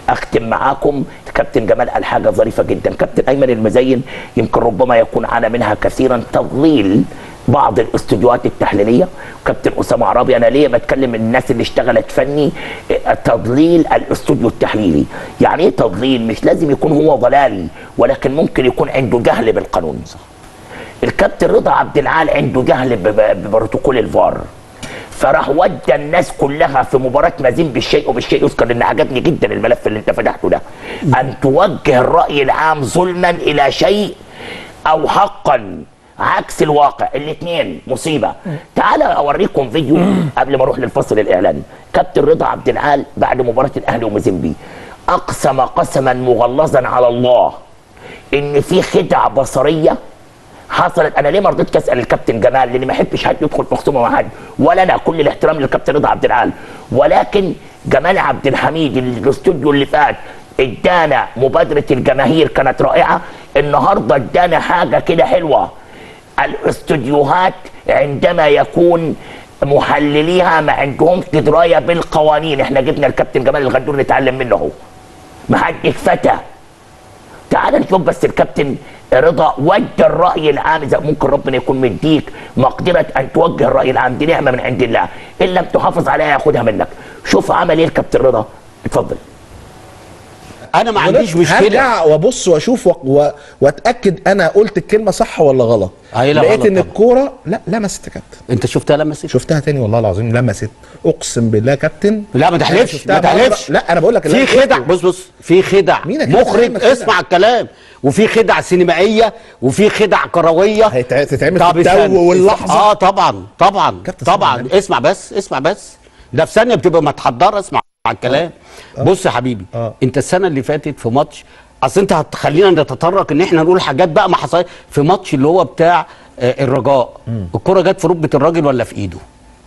اختم معاكم كابتن جمال قال حاجه ظريفه جدا كابتن ايمن المزين يمكن ربما يكون عانى منها كثيرا تضليل بعض الاستوديوهات التحليليه كابتن اسامه عرابي انا ليه بتكلم الناس اللي اشتغلت فني اه، تضليل الاستوديو التحليلي يعني ايه تضليل مش لازم يكون هو ضلالي ولكن ممكن يكون عنده جهل بالقانون الكابتن رضا عبد العال عنده جهل ب- ب- ببروتوكول الفار فراح ودى الناس كلها في مباراه مازين بالشيء وبالشيء يذكر ان عجبني جدا الملف اللي انت فتحته ده ان توجه الراي العام ظلما الى شيء او حقا عكس الواقع الاثنين مصيبه تعال اوريكم فيديو قبل ما اروح للفصل الاعلاني كابتن رضا عبد العال بعد مباراه الاهلي ومازيمبي اقسم قسما مغلظا على الله ان في خدع بصريه حصلت انا ليه ما رضيتش اسال الكابتن جمال لاني ما احبش حد يدخل في خصومه مع حد ولا انا كل الاحترام للكابتن رضا عبد العال ولكن جمال عبد الحميد الاستوديو اللي فات ادانا مبادره الجماهير كانت رائعه النهارده ادانا حاجه كده حلوه الاستوديوهات عندما يكون محلليها ما عندهمش درايه بالقوانين احنا جبنا الكابتن جمال الغندور نتعلم منه اهو محدش فتى تعال نشوف بس الكابتن رضا ودى الراي العام اذا ممكن ربنا يكون مديك مقدره ان توجه الراي العام دي نعمه من عند الله ان لم تحافظ عليها ياخدها منك شوف عمل ايه الكابتن رضا اتفضل انا ما عنديش مشكله هرجع وابص واشوف و... و... واتاكد انا قلت الكلمه صح ولا غلط أي لا لقيت غلط ان طبعا. الكوره لا لمست يا كابتن انت شفتها لمست شفتها تاني والله العظيم لمست اقسم بالله يا كابتن لا ما أنا تحلفش شفتها ما تحلفش مرة- لا انا بقول لك اللي في أنا خدع شفته. بص بص في خدع مين يا كابتن مخرج أيمن خدع؟ اسمع الكلام وفي خدع سينمائيه وفي خدع كرويه هيتع- تتعمل طب في التو استنى. واللحظة. اه طبعا طبعا كابتن طبعا سلام. اسمع بس اسمع بس ده في ثانيه بتبقى متحضره اسمع الكلام بص يا حبيبي آه. انت السنه اللي فاتت في ماتش اصل انت هتخلينا نتطرق ان احنا نقول حاجات بقى ما حصلت في ماتش اللي هو بتاع آه، الرجاء الكره جت في ركبه الراجل ولا في ايده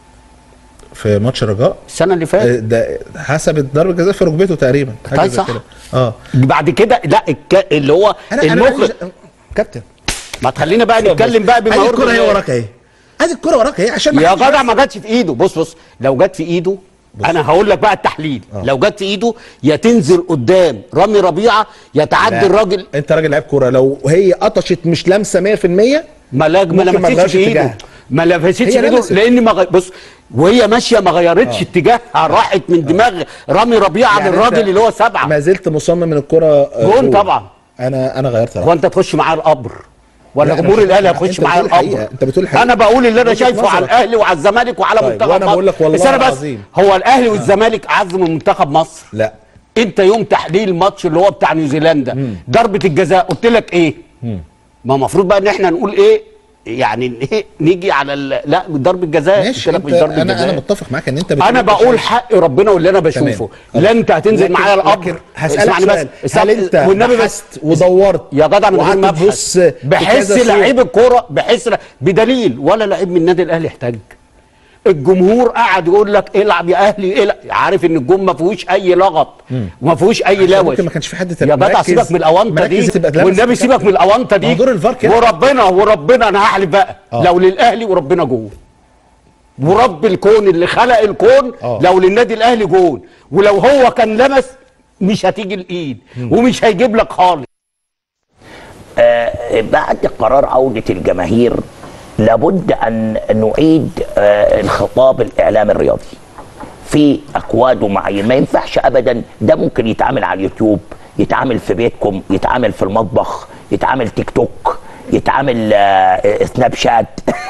في ماتش الرجاء السنه اللي آه، فاتت ده حسب ضربه جزاء في ركبته تقريبا حاجة طيب زي صح. كده. اه بعد كده لا الك... اللي هو انا انا المخرج معلش- كابتن ما تخلينا بقى نتكلم بقى بما ادي يرضي الكوره هي الله. وراك اهي ادي الكوره وراك اهي عشان ما يا حدش جدع يحس- ما جاتش في ايده بص بص لو جت في ايده انا هقول لك بقى التحليل لو جت في ايده يا تنزل قدام رامي ربيعه يا تعدي لا. الراجل انت راجل لعيب كوره لو هي قطشت مش لامسه 100% ما لا ما ممكن ما لمستش تغيرش في ايده اتجاهها. ما لمستش هي في ايده لمست. لان ما غ... بص وهي ماشيه ما غيرتش اتجاهها راحت من دماغ رامي ربيعه يعني للراجل انت اللي هو سبعه ما زلت مصمم من الكوره آه، جون جول. طبعا. انا انا غيرت هو رأيي. انت تخش معاه القبر ولا لا، أنا جمهور مش- الاهلي انت هيخش بتقول معاه الحقيقة. القبر انت بتقول الحقيقة. انا بقول اللي انا وجهة شايفه على نظرك. الاهلي وعلى الزمالك وعلى طيب، منتخب وأنا مصر بقول لك والله بس انا بس العظيم. هو الاهلي والزمالك اعز من منتخب مصر لا انت يوم تحليل الماتش اللي هو بتاع نيوزيلندا ضربه الجزاء قلت لك ايه ما المفروض بقى ان احنا نقول ايه يعني ايه نيجي على ال... لا ضربه جزاء ماشي قلت لك انت مش ضربه انا انا جزاء متفق معاك ان انت بتقول انا انت بقول شايف. حق ربنا واللي انا بشوفه تمام. لا انت هتنزل لكن- معايا لكن القبر هسألك اسمعني سؤال بس هل انت والنبي بس بحثت ودورت يا جدع من غير وقعدت ما تبص ابحث في بحس كذا لعيب صورة؟ الكوره بحس ل- بدليل ولا لعيب من النادي الاهلي احتاج الجمهور قاعد يقول لك العب يا اهلي العب عارف ان الجون ما فيهوش اي لغط وما فيهوش اي لوش ممكن ما كانش في حد يا جدع مركز- سيبك من الاونطه دي مركز تبقى لابس والنبي كده. سيبك من الاونطه ما هو دي دور الفار كده. وربنا وربنا انا هحلف بقى آه. لو للاهلي وربنا جون ورب الكون اللي خلق الكون آه. لو للنادي الاهلي جون ولو هو كان لمس مش هتيجي الايد ومش هيجيب لك خالص آه، بعد قرار عودة الجماهير لابد أن نعيد آه، الخطاب الإعلامي الرياضي في أكواد ومعايير ما ينفعش أبدا ده ممكن يتعامل على اليوتيوب يتعامل في بيتكم يتعامل في المطبخ يتعامل تيك توك يتعامل آه، سناب شات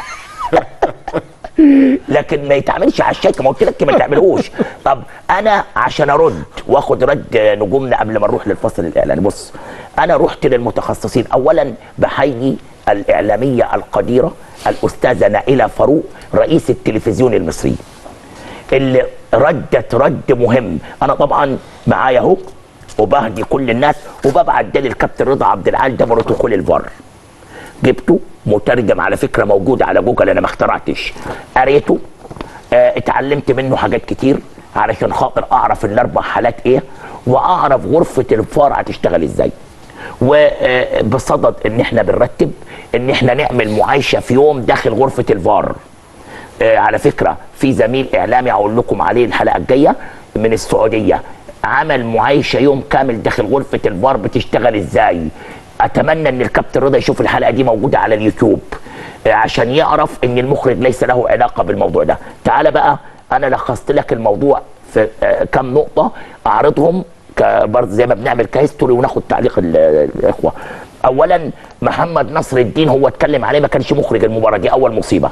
لكن ما يتعملش على الشركه ما قلت لك ما تعملوش طب انا عشان ارد واخد رد نجومنا قبل ما نروح للفصل الاعلاني بص انا رحت للمتخصصين اولا بحيي الاعلاميه القديره الاستاذه نائله فاروق رئيس التلفزيون المصري اللي ردت رد مهم انا طبعا معايا اهو وبهدي كل الناس وببعت ده للكابتن رضا عبد العال ده بروتوكول الفار جبته مترجم على فكره موجود على جوجل انا ما اخترعتش قريته آه اتعلمت منه حاجات كتير علشان خاطر اعرف الاربع حالات ايه واعرف غرفه الفار هتشتغل ازاي وبصدد ان احنا بنرتب ان احنا نعمل معايشه في يوم داخل غرفه الفار آه على فكره في زميل اعلامي هقول لكم عليه الحلقه الجايه من السعوديه عمل معايشه يوم كامل داخل غرفه الفار بتشتغل ازاي اتمنى ان الكابتن رضا يشوف الحلقه دي موجوده على اليوتيوب آه، عشان يعرف ان المخرج ليس له علاقه بالموضوع ده تعال بقى انا لخصت لك الموضوع في آه، كم نقطه اعرضهم ك- برضه زي ما بنعمل كهيستوري وناخد تعليق ال- الاخوه اولا محمد نصر الدين هو اتكلم عليه ما كانش مخرج المباراه دي اول مصيبه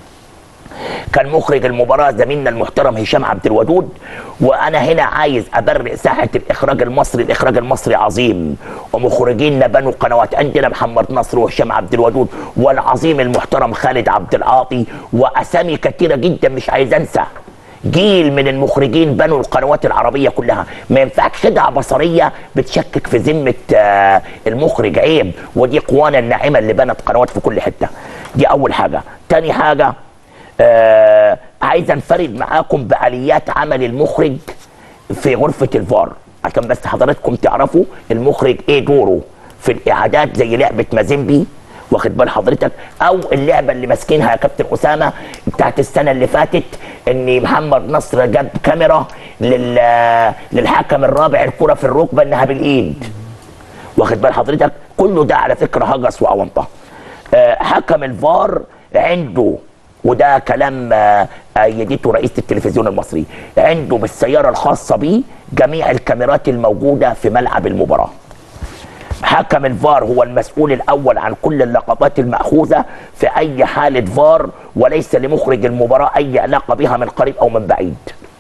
كان مخرج المباراة زميلنا المحترم هشام عبد الودود وأنا هنا عايز أبرئ ساحة الإخراج المصري الإخراج المصري عظيم ومخرجينا بنوا قنوات عندنا محمد نصر وهشام عبد الودود والعظيم المحترم خالد عبد العاطي وأسامي كثيرة جدا مش عايز أنسى جيل من المخرجين بنوا القنوات العربية كلها ما ينفعش خدعة بصرية بتشكك في ذمة آه، المخرج عيب ودي قوانا الناعمة اللي بنت قنوات في كل حتة دي أول حاجة تاني حاجة آه عايز انفرد معاكم باليات عمل المخرج في غرفه الفار عشان بس حضراتكم تعرفوا المخرج ايه دوره في الاعادات زي لعبه مازيمبي واخد بال حضرتك او اللعبه اللي ماسكينها يا كابتن اسامه بتاعت السنه اللي فاتت ان محمد نصر جاب كاميرا لل للحكم الرابع الكره في الركبه انها بالايد واخد بال حضرتك كله ده على فكره هجس واونطه آه، حكم الفار عنده وده كلام آه، ايدته رئيسه التلفزيون المصري عنده بالسياره الخاصه بيه جميع الكاميرات الموجوده في ملعب المباراه حكم الفار هو المسؤول الاول عن كل اللقطات الماخوذه في اي حاله فار وليس لمخرج المباراه اي علاقه بها من قريب او من بعيد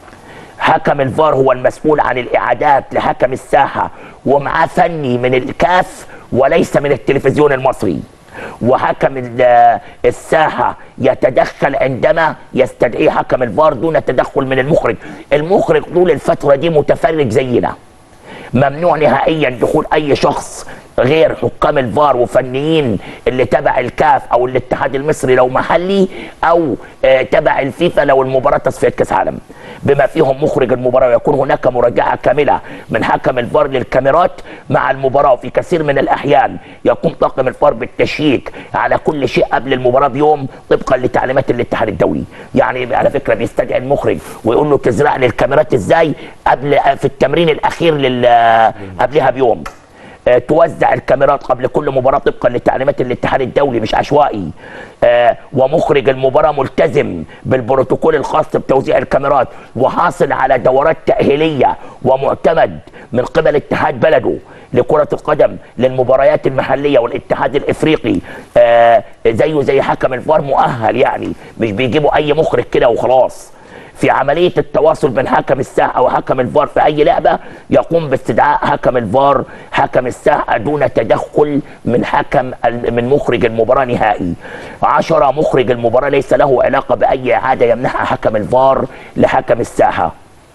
حكم الفار هو المسؤول عن الاعادات لحكم الساحه ومعاه فني من الكاف وليس من التلفزيون المصري وحكم ال- الساحه يتدخل عندما يستدعيه حكم الفار دون تدخل من المخرج المخرج طول الفتره دي متفرج زينا ممنوع نهائيا دخول اي شخص غير حكام الفار وفنيين اللي تبع الكاف او الاتحاد المصري لو محلي او آه، تبع الفيفا لو المباراه تصفيه كاس عالم بما فيهم مخرج المباراه ويكون هناك مراجعه كامله من حكم الفار للكاميرات مع المباراه وفي كثير من الاحيان يقوم طاقم الفار بالتشييك على كل شيء قبل المباراه بيوم طبقا لتعليمات الاتحاد الدولي يعني على فكره بيستدعي المخرج ويقول له تزرع لي الكاميرات ازاي قبل في التمرين الاخير لل قبلها بيوم آه، توزع الكاميرات قبل كل مباراه طبقا لتعليمات الاتحاد الدولي مش عشوائي آه، ومخرج المباراه ملتزم بالبروتوكول الخاص بتوزيع الكاميرات وحاصل على دورات تاهيليه ومعتمد من قبل اتحاد بلده لكرة القدم للمباريات المحلية والاتحاد الافريقي آه زيه زي حكم الفار مؤهل يعني مش بيجيبوا اي مخرج كده وخلاص في عملية التواصل بين حكم الساحة وحكم الفار في أي لعبة يقوم باستدعاء حكم الفار حكم الساحة دون تدخل من حكم ال- من مخرج المباراة نهائي عشرة مخرج المباراة ليس له علاقة بأي إعادة يمنحها حكم الفار لحكم الساحة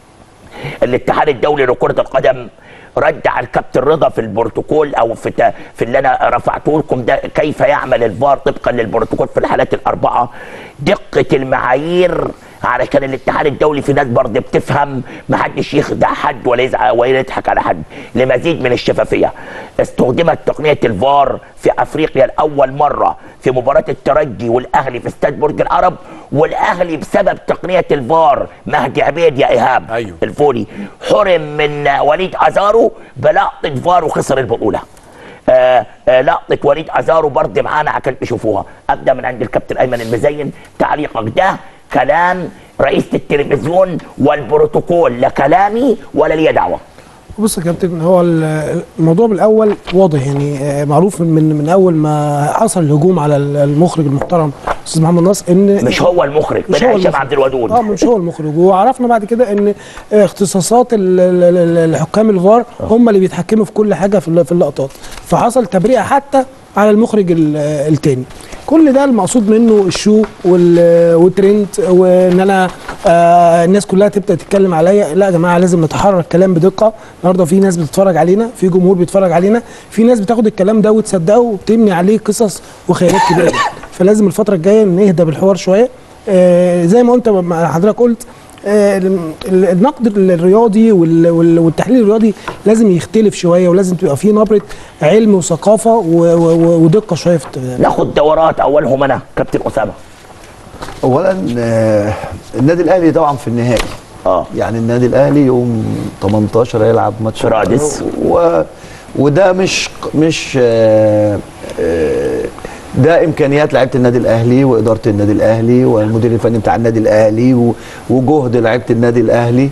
الاتحاد الدولي لكرة القدم رد على الكابتن رضا في البروتوكول او في تا- في اللي انا رفعته لكم ده كيف يعمل الفار طبقا للبروتوكول في الحالات الاربعه دقه المعايير علشان الاتحاد الدولي في ناس برضه بتفهم ما حدش يخدع حد ولا يزعق ولا يضحك على حد لمزيد من الشفافيه استخدمت تقنيه الفار في افريقيا لاول مره في مباراه الترجي والاهلي في استاد برج العرب والاهلي بسبب تقنيه الفار مهدي عبيد يا ايهاب أيوه. الفولي حرم من وليد ازارو بلقطه فار وخسر البطوله آه آه لقطه وليد ازارو برضه معانا عشان تشوفوها ابدا من عند الكابتن ايمن المزين تعليقك ده كلام رئيس التلفزيون والبروتوكول لا كلامي ولا لي دعوه بص يا كابتن هو ال- الموضوع من الاول واضح يعني آه، معروف من من اول ما حصل الهجوم على ال- المخرج المحترم استاذ محمد نصر ان مش هو المخرج مش طلع هو هشام المخرج. عبد الودود اه مش هو المخرج وعرفنا بعد كده ان اختصاصات ال- ال- ال- الحكام الفار هم اللي بيتحكموا في كل حاجه في الل- في اللقطات فحصل تبرئه حتى على المخرج ال- التاني كل ده المقصود منه الشو وال- والترند وان انا آه الناس كلها تبدا تتكلم عليا لا يا جماعه لازم نتحرك كلام بدقه النهارده في ناس بتتفرج علينا في جمهور بيتفرج علينا في ناس بتاخد الكلام ده وتصدقه وبتبني عليه قصص وخيالات كبيره جدا فلازم الفتره الجايه نهدى بالحوار شويه آه زي ما انت ما حضرتك قلت آه، ال- ال- النقد الرياضي وال- وال- والتحليل الرياضي لازم يختلف شويه ولازم تبقى فيه نبره علم وثقافه و- و- ودقه شويه في الت- ناخد دورات اولهم انا كابتن اسامه اولا آه، النادي الاهلي طبعا في النهائي اه يعني النادي الاهلي يوم 18 هيلعب ماتش في رادس. و... وده مش مش آه، آه، ده امكانيات لعيبه النادي الاهلي واداره النادي الاهلي والمدير الفني بتاع النادي الاهلي و- وجهد لعيبه النادي الاهلي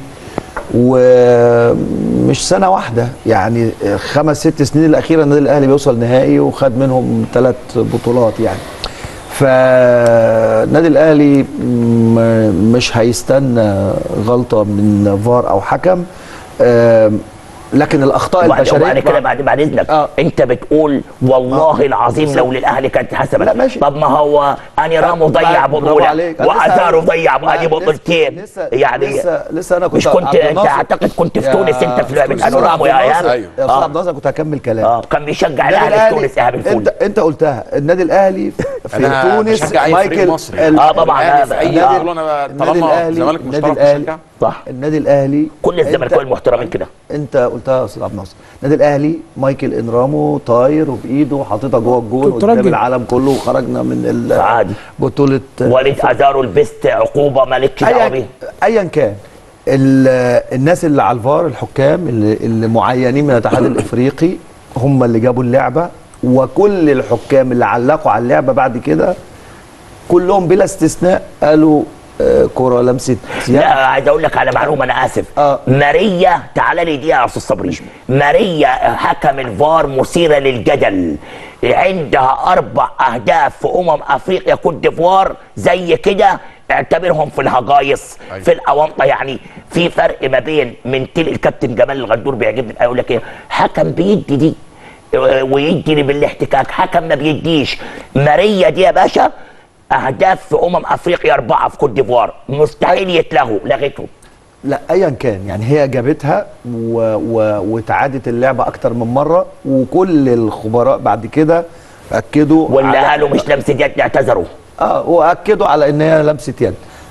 ومش سنه واحده يعني خمس ست سنين الاخيره النادي الاهلي بيوصل نهائي وخد منهم ثلاث بطولات يعني فالنادي الاهلي م- مش هيستنى غلطه من فار او حكم آم، لكن الاخطاء وبعد البشريه وبعد كده بعد بعد اذنك آه. انت بتقول والله آه. العظيم لو للاهلي كانت حسبت لا، ماشي. طب ما هو اني رامو ضيع برافو بطوله عليك. أنا لسه- وازارو ضيع ما- ادي لسه- بطولتين لسه يعني لسه لسه انا كنت مش كنت عبد انت الناصر- اعتقد كنت في يا تونس انت في لعبه أستاذ انو رامو يا عبد ايام الناصر- أيوه. يا استاذ آه. عبد الناصر كنت هكمل كلام اه كان بيشجع النادي الاهلي في الأهلي- تونس ايهاب انت الفول انت قلتها النادي الاهلي في أنا تونس بشجع أي فريق مايكل مصري. ال- آه، طبعاً. الأهلي آه، في اي آه. بطوله انا النادي طالما الأهلي- الزمالك النادي مشترك الأهلي- بشجع صح النادي الاهلي كل الزملكاويه المحترمين كده انت قلتها يا استاذ عبد الناصر النادي الاهلي مايكل انرامو طاير وبايده وحاططها جوه الجون كنت قدام راجل. العالم كله وخرجنا من ال- عادي. بطوله وليد ازارو لبست عقوبه مالكش دعوه ايا بيها ايا كان ال- الناس اللي على الفار الحكام اللي, اللي معينين من الاتحاد الافريقي هم اللي جابوا اللعبه وكل الحكام اللي علقوا على اللعبه بعد كده كلهم بلا استثناء قالوا آه، كره لمسه يد. لا عايز اقول لك على معلومه انا اسف آه. ماريا تعالى لي دقيقه يا استاذ صبري ماريا حكم الفار مثيره للجدل عندها اربع اهداف في امم افريقيا كوت ديفوار زي كده اعتبرهم في الهجايص أيوة. في الاونطه يعني في فرق ما بين من تل الكابتن جمال الغندور بيعجبني يقول لك ايه حكم بيدي دي آه، ويدي لي بالاحتكاك حكم ما بيديش ماريا دي يا باشا اهداف في امم افريقيا اربعه في كوت ديفوار مستحيل يتلغوا لغته لا ايا كان يعني هي جابتها و... و... وتعادت اللعبه اكتر من مره وكل الخبراء بعد كده اكدوا واللي على- قالوا مش لمسه يد اعتذروا اه واكدوا على ان هي لمسه يد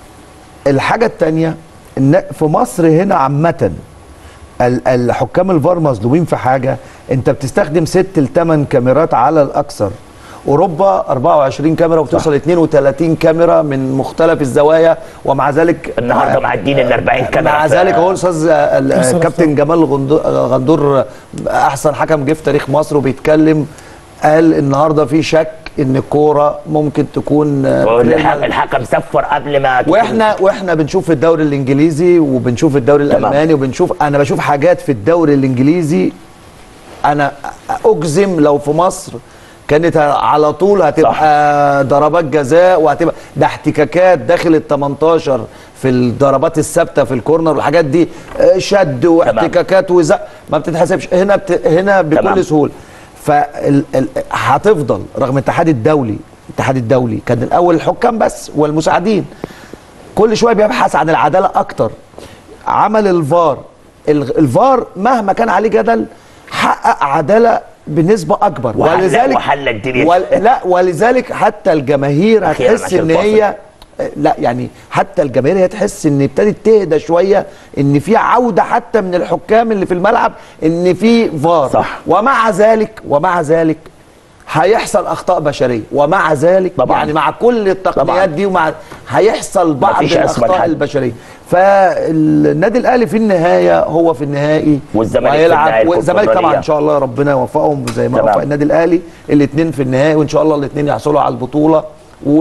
الحاجه الثانيه ان في مصر هنا عامه ال- الحكام الفار مظلومين في حاجه انت بتستخدم ست لثمان كاميرات على الاكثر اوروبا 24 كاميرا وبتوصل 32 كاميرا من مختلف الزوايا ومع ذلك النهارده معدين ال 40 كاميرا مع في- ذلك هو الاستاذ ال- ياسر الكابتن جمال غندو- غندور احسن حكم جه في تاريخ مصر وبيتكلم قال النهارده في شك ان الكوره ممكن تكون والح- الحكم صفر قبل ما تكون- واحنا واحنا بنشوف في الدوري الانجليزي وبنشوف في الدوري تمام. الالماني وبنشوف انا بشوف حاجات في الدوري الانجليزي انا اجزم لو في مصر كانت على طول هتبقى ضربات جزاء وهتبقى ده احتكاكات داخل ال 18 في الضربات الثابته في الكورنر والحاجات دي آه، شد واحتكاكات وزق ما بتتحسبش هنا بت... هنا بكل تمام. سهوله فهتفضل رغم الاتحاد الدولي الاتحاد الدولي كان الاول الحكام بس والمساعدين كل شويه بيبحث عن العداله اكتر عمل الفار ال- الفار مهما كان عليه جدل حقق عداله بنسبه اكبر وحل- ولذلك وحل الدنيا. ول لا ولذلك حتى الجماهير أخيراً هتحس عشان ان الفاصل. هي لا يعني حتى الجماهير هي تحس ان ابتدت تهدى شويه ان في عوده حتى من الحكام اللي في الملعب ان في فار صح. ومع ذلك ومع ذلك هيحصل اخطاء بشريه ومع ذلك طبعاً. يعني مع كل التقنيات طبعاً. دي ومع هيحصل بعض مفيش أسمى الاخطاء لحد. البشريه فالنادي الاهلي في النهايه هو في النهائي والزمالك في وهيلعب- النهائي والزمالك طبعا الكونفدرالية. ان شاء الله ربنا يوفقهم زي ما تمام. وفق النادي الاهلي الاثنين في النهائي وان شاء الله الاثنين يحصلوا على البطوله و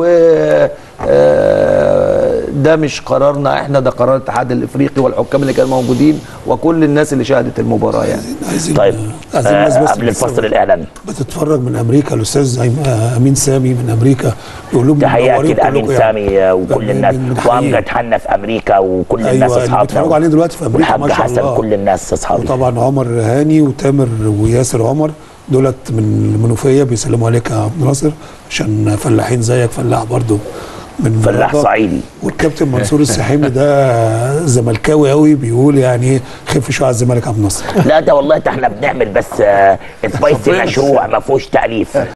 آه، ده مش قرارنا احنا ده قرار الاتحاد الافريقي والحكام اللي كانوا موجودين وكل الناس اللي شهدت المباراه يعني عايزين طيب عايزين آه الناس بس قبل الفصل الاعلامي بتتفرج من امريكا الاستاذ أيم- آه، امين سامي من امريكا بيقول لهم تحيه منورين اكيد امين كلكم يعني. سامي آه، وكل من- الناس من- بنحييه. وامجد حنا في امريكا وكل الناس ايوه اللي اصحابنا بيتفرجوا عليه دلوقتي في امريكا ما والحاج شاء حسن الله كل الناس اصحابي وطبعا عمر هاني وتامر وياسر عمر دولت من المنوفيه بيسلموا عليك يا عبد الناصر عشان فلاحين زيك فلاح برضو من فلاح مرة. صعيدي والكابتن منصور السحيمي ده زملكاوي قوي بيقول يعني ايه خف شويه على الزمالك يا عبد الناصر لا ده والله ده احنا بنعمل بس آه، سبايسي مشروع ما فيهوش تاليف